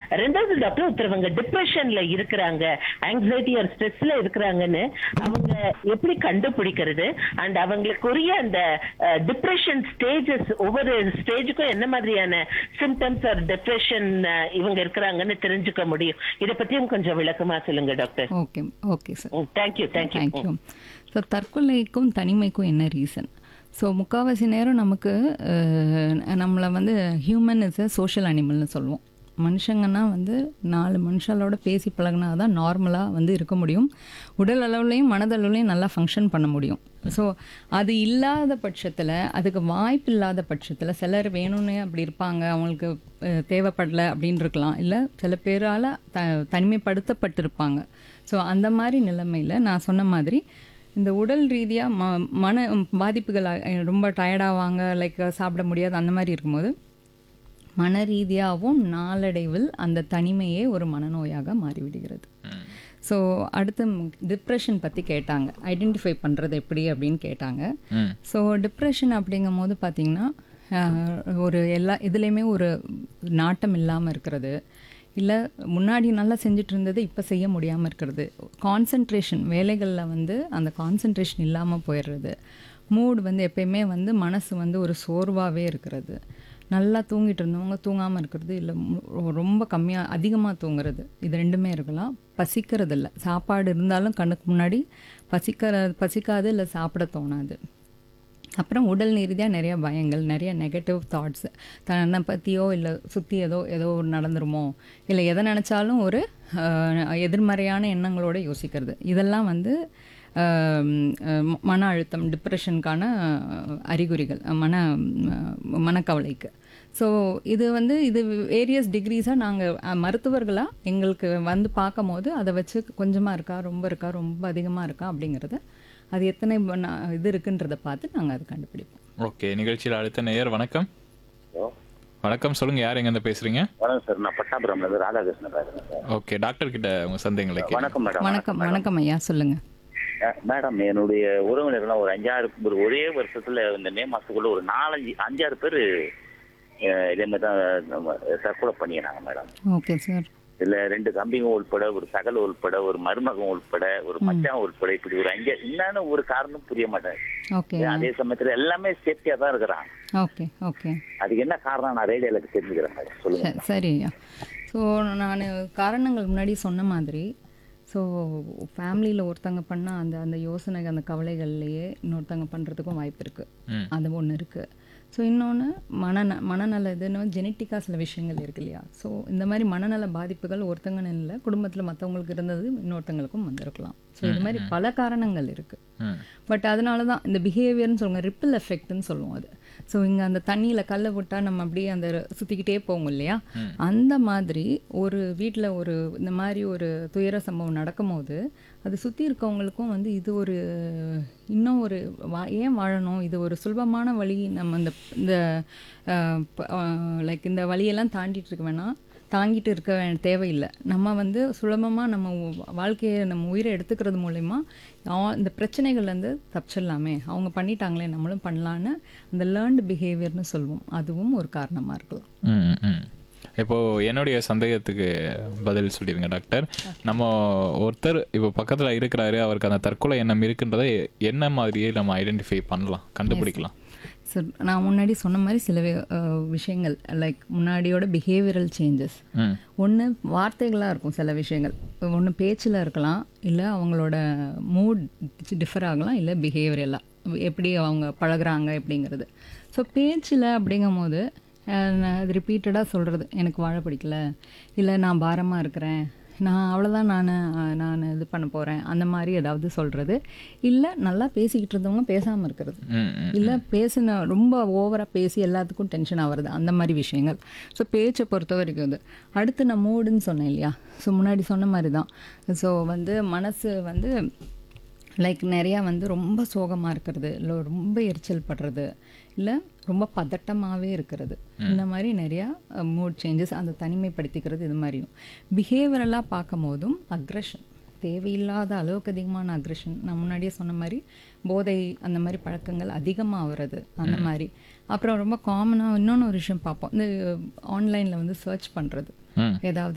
ரெண்டாவது டாக்டர் ஒருத்தரவங்க டிப்ரெஷன்ல இருக்கிறாங்க anxiety R ஸ்ட்ரெஸ்ல இருக்கிறாங்கன்னு அவங்க எப்படி கண்டுபிடிக்கிறது அண்ட் அவங்களுக்குரிய அந்த டிப்ரெஷன் ஸ்டேஜஸ் ஒவ்வொரு ஸ்டேஜுக்கும் என்ன மாதிரியான சிம்டம்ஸ் ஆர் டிப்ரெஷன் இவங்க இருக்கிறாங்கன்னு தெரிஞ்சுக்க முடியும் இதை பத்தியும் கொஞ்சம் விளக்கமா சொல்லுங்க doctor okay okay sir thank you thank you thank you so தற்கொலைக்கும் தனிமைக்கும் என்ன ரீசன் ஸோ முக்கால்வாசி நேரம் நமக்கு அஹ், நம்மளை வந்து ஹியூமன் இஸ் அ சோஷியல் அனிமல்னு சொல்லுவோம் மனுஷங்கன்னா வந்து நாலு மனுஷங்களோட பேசி பழகினா தான் நார்மலாக வந்து இருக்க முடியும் உடல் அளவுலையும் மனதளவுலையும் நல்லா ஃபங்க்ஷன் பண்ண முடியும் ஸோ அது இல்லாத பட்சத்தில் அதுக்கு வாய்ப்பு இல்லாத பட்சத்தில் சிலர் வேணும்னே அப்படி இருப்பாங்க அவங்களுக்கு அஹ், தேவைப்படல அப்படின்னு இருக்கலாம் இல்லை சில பேரால் த தனிமைப்படுத்தப்பட்டிருப்பாங்க ஸோ அந்த மாதிரி நிலைமையில் நான் சொன்ன மாதிரி இந்த உடல் ரீதியாக ம மன பாதிப்புகள் அஹ், ரொம்ப டயர்டாவாங்க லைக் சாப்பிட முடியாது அந்த மாதிரி இருக்கும்போது மன ரீதியாகவும் நாளடைவில் அந்த தனிமையே ஒரு மனநோயாக மாறிவிடுகிறது ஸோ அடுத்து டிப்ரெஷன் பற்றி கேட்டாங்க ஐடென்டிஃபை பண்ணுறது எப்படி அப்படின்னு கேட்டாங்க ம் ஸோ டிப்ரெஷன் அப்படிங்கும் போது பார்த்தீங்கன்னா ஒரு எல்லா இதுலேயுமே ஒரு நாட்டம் இல்லாமல் இருக்கிறது இல்லை முன்னாடி நல்லா செஞ்சுட்டு இருந்தது இப்போ செய்ய முடியாமல் இருக்கிறது கான்சன்ட்ரேஷன் வேலைகளில் வந்து அந்த கான்சன்ட்ரேஷன் இல்லாமல் போயிடுறது மூட் வந்து எப்பயுமே வந்து மனசு வந்து ஒரு சோர்வாகவே இருக்கிறது நல்லா தூங்கிட்டு இருந்தவங்க தூங்காமல் இருக்கிறது இல்லை ரொம்ப கம்மியாக அதிகமாக தூங்குறது இது ரெண்டுமே இருக்கலாம் பசிக்கிறது இல்லை சாப்பாடு இருந்தாலும் கண்ணுக்கு முன்னாடி பசிக்கிற பசிக்காது இல்லை சாப்பிட தோணாது அப்புறம் உடல் ரீதியாக நிறைய பயங்கள் நிறைய நெகட்டிவ் தாட்ஸ் தன்னை பற்றியோ இல்லை சுற்றி ஏதோ ஏதோ ஒரு நடந்துருமோ இல்லை எதை நினச்சாலும் ஒரு அஹ், எதிர்மறையான எண்ணங்களோட யோசிக்கிறது இதெல்லாம் வந்து அஹ், அஹ், மன அழுத்தம் டிப்ரெஷனுக்கான அறிகுறிகள் மன அஹ், மனக்கவலைக்கு ஸோ இது வந்து இது வேரியஸ் டிகிரிஸாக நாங்கள் மருத்துவர்களாக எங்களுக்கு வந்து பார்க்கும் போது அதை வச்சு கொஞ்சமாக இருக்கா ரொம்ப இருக்கா ரொம்ப அதிகமாக இருக்கா அப்படிங்கிறத அது எத்தனை பண்ண- இது இருக்குன்றதை பார்த்து நாங்கள் அதை கண்டுபிடிப்போம் ஓகே நிகழ்ச்சியில் அடுத்த நேயர் வணக்கம் ஹலோ வணக்கம் சொல்லுங்க யார் எங்கேருந்து பேசுறீங்க வணக்கம் சார் நான் பட்டாபுரம்ல இருந்து ராதாகிருஷ்ணன் பேசுறேன் சார் ஓகே டாக்டர் கிட்ட உங்க சந்தேகங்களை கேளுங்க. வணக்கம் மேடம் வணக்கம் வணக்கம் ஐயா சொல்லுங்க அஹ், மேடம் என்னுடைய உறவினர்கள் ஒரு அஞ்சாறு ஒரு ஒரே வருஷத்துல இந்த மே மாசத்துக்குள்ள ஒரு நாலஞ்சு அஞ்சாறு பேர் இதே மாதிரி தான் நம்ம தற்கொலை பண்ணிக்கிறாங்க மேடம் ஓகே சார் இதுல ரெண்டு தம்பிங்க உள்பட ஒரு சகல் உள்பட ஒரு மருமகன் உள்பட ஒரு மச்சான் உள்பட இப்படி ஒரு அஞ்சா என்னன்னு ஒரு காரணம் புரிய மாட்டேன் ஓகே அதே சமயத்துல எல்லாமே சேஃப்டியா தான் இருக்கிறான் ஓகே ஓகே அதுக்கு என்ன காரணம் நான் ரேடியோல தெரிஞ்சுக்கிறேன் மேடம் சொல்லுங்க சரி சரி ஐயா ஸோ நான் காரணங்கள் முன்னாடி சொன்ன மாதிரி ஸோ ஃபேமிலியில் ஒருத்தங்க பண்ணால் அந்த அந்த யோசனை அந்த கவலைகள்லையே இன்னொருத்தங்க பண்ணுறதுக்கும் வாய்ப்பு இருக்குது ம் அது ஒன்று இருக்குது ஸோ இன்னொன்று மனந மனநல இதுன்னு ஜெனட்டிக்காக சில விஷயங்கள் இருக்கு இல்லையா ஸோ இந்த மாதிரி மனநல பாதிப்புகள் ஒருத்தங்க இல்லை குடும்பத்தில் மற்றவங்களுக்கு இருந்தது இன்னொருத்தங்களுக்கும் வந்திருக்கலாம் ஸோ இது மாதிரி பல காரணங்கள் இருக்குது ம் பட் அதனால தான் இந்த பிஹேவியர்னு சொல்லுவாங்க ரிப்பிள் எஃபெக்ட்னு சொல்லுவோம் அது ஸோ இங்கே அந்த தண்ணியில் கல்லை விட்டால் நம்ம அப்படியே அந்த சுற்றிக்கிட்டே போவோம் இல்லையா அந்த மாதிரி ஒரு வீட்டில் ஒரு இந்த மாதிரி ஒரு துயர சம்பவம் நடக்கும்போது அது சுற்றி இருக்கவங்களுக்கும் வந்து இது ஒரு இன்னும் ஒரு வா ஏன் வாழணும் இது ஒரு சுலபமான வழி நம்ம இந்த இந்த லைக் இந்த வழியெல்லாம் தாண்டிட்டு இருக்க வேணாம் தாங்கிட்டு இருக்க வே- தேவையில்லை நம்ம வந்து சுலபமாக நம்ம உ- வாழ்க்கையை நம்ம உயிரை எடுத்துக்கிறது மூலயமா ஆ- இந்த பிரச்சனைகள்லேருந்து தப்பிச்சிடலாமே அவங்க பண்ணிட்டாங்களே நம்மளும் பண்ணலான்னு அந்த லேர்ன்டு பிஹேவியர்னு சொல்லுவோம் அதுவும் ஒரு காரணமாக இருக்கலாம் ம், ம். இப்போ என்னுடைய சந்தேகத்துக்கு பதில் சொல்லிடுங்க டாக்டர் நம்ம ஒருத்தர் இப்போ பக்கத்துல இருக்கிறாரு அவருக்கு அந்த தற்கொலை எண்ணம் இருக்குன்றதை என்ன மாதிரியே நம்ம ஐடென்டிஃபை பண்ணலாம் கண்டுபிடிக்கலாம் சார் நான் முன்னாடி சொன்ன மாதிரி சில வி- அஹ் விஷயங்கள் லைக் முன்னாடியோட பிஹேவியரல் சேஞ்சஸ் ம் ஒன்று வார்த்தைகளாக இருக்கும் சில விஷயங்கள் ஒன்று பேச்சில் இருக்கலாம் இல்லை அவங்களோட மூட் டிஃபர் ஆகலாம் இல்லை பிஹேவியரெல்லாம் எப்படி அவங்க பழகுறாங்க எப்படிங்கிறது ஸோ பேச்சில் அப்படிங்கும் போது அஹ், நான் அது ரிப்பீட்டடாக சொல்கிறது எனக்கு வாழ பிடிக்கல இல்லை நான் பாரமாக இருக்கிறேன் நான் அவ்வளோதான் நான் நான் இது பண்ண போகிறேன் அந்த மாதிரி ஏதாவது சொல்கிறது இல்லை நல்லா பேசிக்கிட்டு இருந்தவங்க பேசாமல் இருக்கிறது ம் ம் இல்லை பேசின ரொம்ப ஓவராக பேசி எல்லாத்துக்கும் டென்ஷன் ஆகிறது அந்த மாதிரி விஷயங்கள் ஸோ பேச்சை பொறுத்த வரைக்கும் இது அடுத்து நான் மூடுன்னு சொன்னேன் இல்லையா ஸோ முன்னாடி சொன்ன மாதிரி தான் ஸோ வந்து மனசு வந்து லைக் நிறையா வந்து ரொம்ப சோகமாக இருக்கிறது இல்லை ரொம்ப எரிச்சல் படுறது இல்லை ரொம்ப பதட்டமாகவே இருக்கிறது இந்த மாதிரி நிறையா மூட் சேஞ்சஸ் அந்த தனிமைப்படுத்திக்கிறது இது மாதிரியும் பிஹேவியரெல்லாம் பார்க்கும் போதும் அக்ரஷன் தேவையில்லாத அளவுக்கு அதிகமான அக்ரெஷன் நான் முன்னாடியே சொன்ன மாதிரி போதை அந்த மாதிரி பழக்கங்கள் அதிகமாக வருது அந்த மாதிரி அப்புறம் ரொம்ப காமனாக இன்னொன்று ஒரு விஷயம் பார்ப்போம் இந்த ஆன்லைனில் வந்து சர்ச் பண்ணுறது ம் ஏதாவது